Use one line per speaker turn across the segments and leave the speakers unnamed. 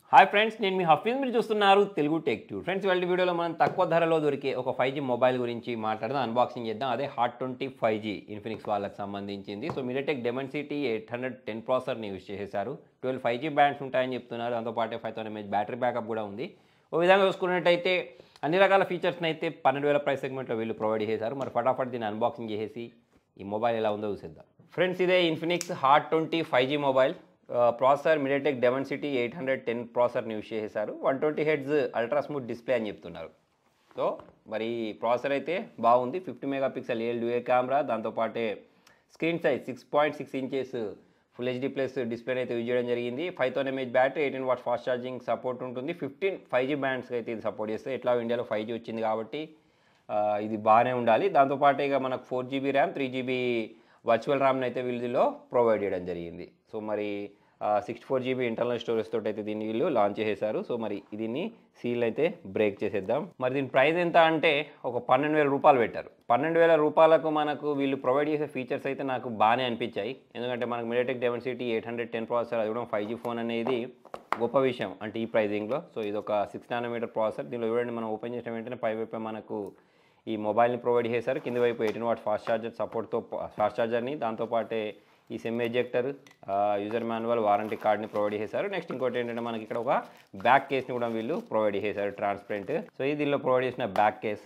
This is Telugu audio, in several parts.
హాయ్ ఫ్రెండ్స్ నేను మీ హఫీజ్ మీరు చూస్తున్నారు తెలుగు టెక్ టూ ఫ్రెండ్స్ వాళ్ళ వీడియోలో మనం తక్కువ ధరలో దొరికే ఒక ఫైవ్ జీ మొబైల్ గురించి మాట్లాడదాం అన్బాక్సింగ్ చేద్దాం అదే hot twenty five G Infinix వాళ్ళకి సంబంధించింది so MediaTek Dimensity eight hundred ten ప్రాసెసర్ని యూజ్ చేసేసారు ట్వెల్వ్ ఫైవ్ జీ బ్యాండ్స్ ఉంటాయని చెప్తున్నారు దాంతోపాటు five thousand MH battery backup కూడా ఉంది ఓ విధంగా చూసుకున్నట్టయితే అన్ని రకాల ఫీచర్స్ని అయితే పన్నెండు వేల ప్రైస్ సెగ్మెంట్లో వీళ్ళు ప్రొవైడ్ చేశారు మరి ఫటాఫట్ దీన్ని అన్బాక్సింగ్ చేసేసి ఈ మొబైల్ ఎలా ఉందో చూసేద్దాం ఫ్రెండ్స్ ఇదే Infinix hot twenty five G mobile processor MediaTek Dimensity eight hundred ten ప్రాసెసర్ని యూజ్ చేసేసారు one twenty hertz ultra smooth display అని చెప్తున్నారు సో మరి ప్రాసెసర్ అయితే బాగుంది fifty mega pixel AI dual camera దాంతోపాటే screen size six point six inches full HD plus display అయితే యూజ్ చేయడం జరిగింది five thousand MH battery eighteen watt fast charging support ఉంటుంది ఫిఫ్టీన్ ఫైవ్ జీ బ్యాండ్స్కి అయితే ఇది సపోర్ట్ చేస్తే ఎట్లా ఇండియాలో ఫైవ్ జీ వచ్చింది కాబట్టి ఆ, ఇది బాగానే ఉండాలి దాంతోపాటు ఇక మనకు four GB RAM three GB virtual ర్యామ్ని అయితే వీళ్ళలో ప్రొవైడ్ చేయడం జరిగింది సో మరి sixty four GB internal storage తోటి అయితే దీన్ని వీళ్ళు లాంచ్ చేసేసారు సో మరి దీన్ని సీల్ అయితే బ్రేక్ చేసేద్దాం మరి దీని ప్రైస్ ఎంత అంటే ఒక పన్నెండు వేల రూపాయలు పెట్టారు పన్నెండు వేల రూపాయలకు మనకు వీళ్ళు ప్రొవైడ్ చేసే ఫీచర్స్ అయితే నాకు బాగానే అనిపించాయి ఎందుకంటే మనకు MediaTek Dimensity eight hundred ten processor అది కూడా ఫైవ్ జీ ఫోన్ అనేది గొప్ప విషయం అంటే ఈ ప్రైజింగ్లో సో ఇది ఒక సిక్స్ నానోమీటర్ ప్రాసెసర్ దీనిలో చూడండి మనం ఓపెన్ చేసిన వెంటనే పై వైపు మనకు ఈ మొబైల్ని ప్రొవైడ్ చేశారు కింది వైపు ఎయిటీన్ వాట్ ఫాస్ట్ ఛార్జర్ సపోర్ట్తో ఫాస్ట్ ఛార్జర్ని దాంతోపాటే ఈ sim ejector user manual warranty కార్డ్ని ప్రొవైడ్ చేశారు నెక్స్ట్ ఇంకోటి ఏంటంటే మనకి ఇక్కడ ఒక బ్యాక్ కేస్ని కూడా వీళ్ళు ప్రొవైడ్ చేశారు ట్రాన్స్పరెంట్ సో ఇది దీనిలో ప్రొవైడ్ చేసిన బ్యాక్ కేస్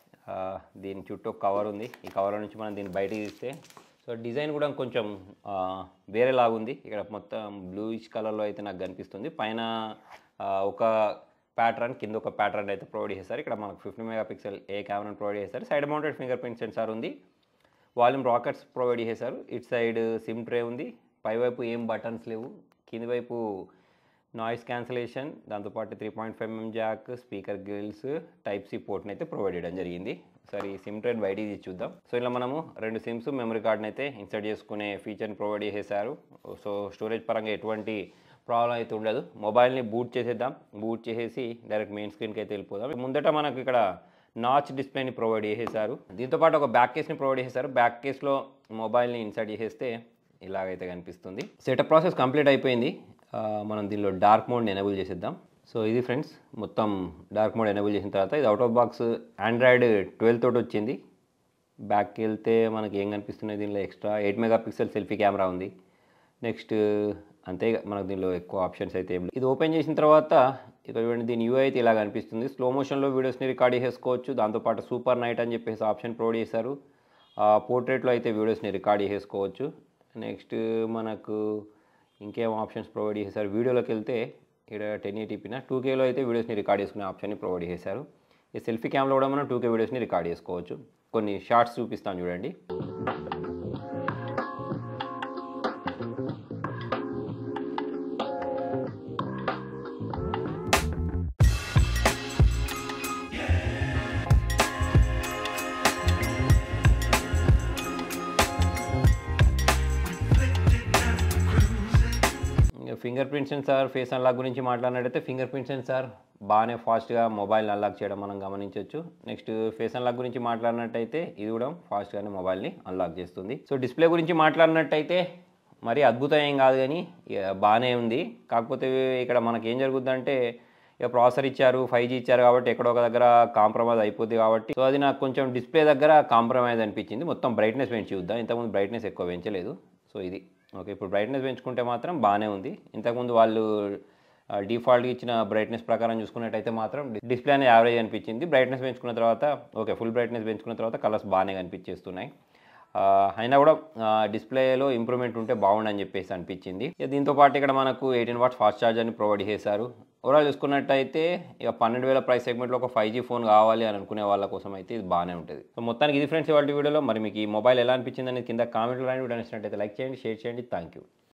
దీని చుట్టూ కవర్ ఉంది ఈ కవర్ నుంచి మనం దీన్ని బయటికి తీస్తే సో డిజైన్ కూడా కొంచెం ఆ, వేరేలాగా ఉంది ఇక్కడ మొత్తం బ్లూయిష్ కలర్లో అయితే నాకు కనిపిస్తుంది పైన ఆ, ఒక ప్యాటర్న్ కింద ఒక ప్యాటర్న్ అయితే ప్రొవైడ్ చేశారు ఇక్కడ మనకు ఫిఫ్టీ మెగా పిక్సెల్ ఏ కెమెరాని ప్రొవైడ్ చేశారు side mounted fingerprint sensor ఉంది వాల్యూమ్ రాకెట్స్ ప్రొవైడ్ చేశారు ఇటు సైడ్ సిమ్ ట్రే ఉంది పైవైపు ఏం బటన్స్ లేవు కింది వైపు నాయిస్ క్యాన్సలేషన్ దాంతోపాటు three point five mm jack speaker grills type C పోర్ట్ని అయితే ప్రొవైడ్ చేయడం జరిగింది సరే ఈ సిమ్ ట్రేడ్ బయటికి తీసి చూద్దాం సో ఇలా మనము రెండు సిమ్స్ మెమరీ కార్డ్ని అయితే ఇన్సర్ట్ చేసుకునే ఫీచర్ని ప్రొవైడ్ చేసేసారు సో స్టోరేజ్ పరంగా ఎటువంటి ప్రాబ్లం అయితే ఉండదు మొబైల్ని బూట్ చేసేద్దాం బూట్ చేసేసి డైరెక్ట్ మెయిన్ స్క్రీన్కి అయితే వెళ్ళిపోదాం ముందట మనకు ఇక్కడ నాచ్ డిస్ప్లేని ప్రొవైడ్ చేసేసారు దీంతో పాటు ఒక బ్యాక్ కేస్ని ప్రొవైడ్ చేశారు బ్యాక్ కేస్లో మొబైల్ని ఇన్సర్ట్ చేసేస్తే ఇలాగైతే కనిపిస్తుంది సెటప్ ప్రాసెస్ కంప్లీట్ అయిపోయింది ఆ, మనం దీనిలో డార్క్ మోడ్ని ఎనేబుల్ చేసేద్దాం సో ఇది ఫ్రెండ్స్ మొత్తం డార్క్ మోడ్ ఎనేబుల్ చేసిన తర్వాత ఇది out of box Android twelve తోటి వచ్చింది బ్యాక్కి వెళ్తే మనకి ఏం కనిపిస్తున్నాయి దీనిలో extra eight mega pixel selfie camera ఉంది నెక్స్ట్ అంతే మనకు దీనిలో ఎక్కువ ఆప్షన్స్ అయితే ఏం లేవు. ఇది ఓపెన్ చేసిన తర్వాత ఇక చూడండి దీని యూఐ అయితే ఇలా కనిపిస్తుంది స్లో మోషన్లో వీడియోస్ని రికార్డ్ చేసుకోవచ్చు దాంతోపాటు సూపర్ నైట్ అని చెప్పేసి ఆప్షన్ ప్రొవైడ్ చేశారు పోర్ట్రేట్లో అయితే వీడియోస్ని రికార్డ్ చేసుకోవచ్చు నెక్స్ట్ మనకు ఇంకేం ఆప్షన్స్ ప్రొవైడ్ చేశారు వీడియోలోకి వెళ్తే ఇక్కడ టెన్ ఎయిటీపీన టూ కేలో అయితే వీడియోస్ని రికార్డ్ చేసుకునే ఆప్షన్ని ప్రొవైడ్ చేశారు ఈ సెల్ఫీ క్యామ్లో కూడా మనం టూ కే వీడియోస్ని రికార్డ్ చేసుకోవచ్చు కొన్ని షార్ట్స్ చూపిస్తాను చూడండి ఇంకా fingerprint sensor face unlock గురించి మాట్లాడినట్టయితే ఫింగర్ ప్రింట్ సెన్సార్ బాగానే ఫాస్ట్గా మొబైల్ అన్లాక్ చేయడం మనం గమనించవచ్చు నెక్స్ట్ ఫేస్ అన్లాక్ గురించి మాట్లాడినట్టయితే ఇది కూడా ఫాస్ట్గానే మొబైల్ని అన్లాక్ చేస్తుంది సో డిస్ప్లే గురించి మాట్లాడినట్టయితే మరి అద్భుతం ఏం కాదు కానీ ఇక బాగానే ఉంది కాకపోతే ఇక్కడ మనకి ఏం జరుగుద్దంటే ఇక ప్రాసెసర్ ఇచ్చారు ఫైవ్ జీ ఇచ్చారు కాబట్టి ఎక్కడో ఒక దగ్గర కాంప్రమైజ్ అయిపోద్ది కాబట్టి సో అది నాకు కొంచెం డిస్ప్లే దగ్గర కాంప్రమైజ్ అనిపించింది మొత్తం బ్రైట్నెస్ పెంచి చూద్దాం ఇంతకుముందు బ్రైట్నెస్ ఎక్కువ పెంచలేదు సో ఇది ఓకే ఇప్పుడు బ్రైట్నెస్ పెంచుకుంటే మాత్రం బాగానే ఉంది ఇంతకుముందు వాళ్ళు డిఫాల్ట్గా ఇచ్చిన బ్రైట్నెస్ ప్రకారం చూసుకున్నట్టయితే మాత్రం డిస్ప్లే అనేది యావరేజ్ అనిపించింది బ్రైట్నెస్ పెంచుకున్న తర్వాత ఓకే ఫుల్ బ్రైట్నెస్ పెంచుకున్న తర్వాత కలర్స్ బాగానే కనిపించేస్తున్నాయి ఆ, అయినా కూడా డిస్ప్లేలో ఇంప్రూవ్మెంట్ ఉంటే బాగుండని చెప్పేసి అనిపించింది ఇక దీంతో పాటు ఇక్కడ మనకు ఎయిటీన్ వాట్ ఫాస్ట్ ఛార్జర్ని ప్రొవైడ్ చేశారు ఓవరాల్ చూసుకున్నట్టయితే ఇక పన్నెండు వేల ప్రైస్ సెగ్మెంట్లో ఒక ఫైవ్ జీ ఫోన్ కావాలి అని అనుకునే వాళ్ళ కోసం అయితే ఇది బాగానే ఉంటుంది సో మొత్తానికి ఇది ఫ్రెండ్స్ ఇవాళ వీడియోలో మరి మీకు ఈ మొబైల్ ఎలా అనిపించింది అనేది కింద కామెంట్లు రాని వీడియో నచ్చినట్టయితే లైక్ చేయండి షేర్ చేయండి థ్యాంక్ యూ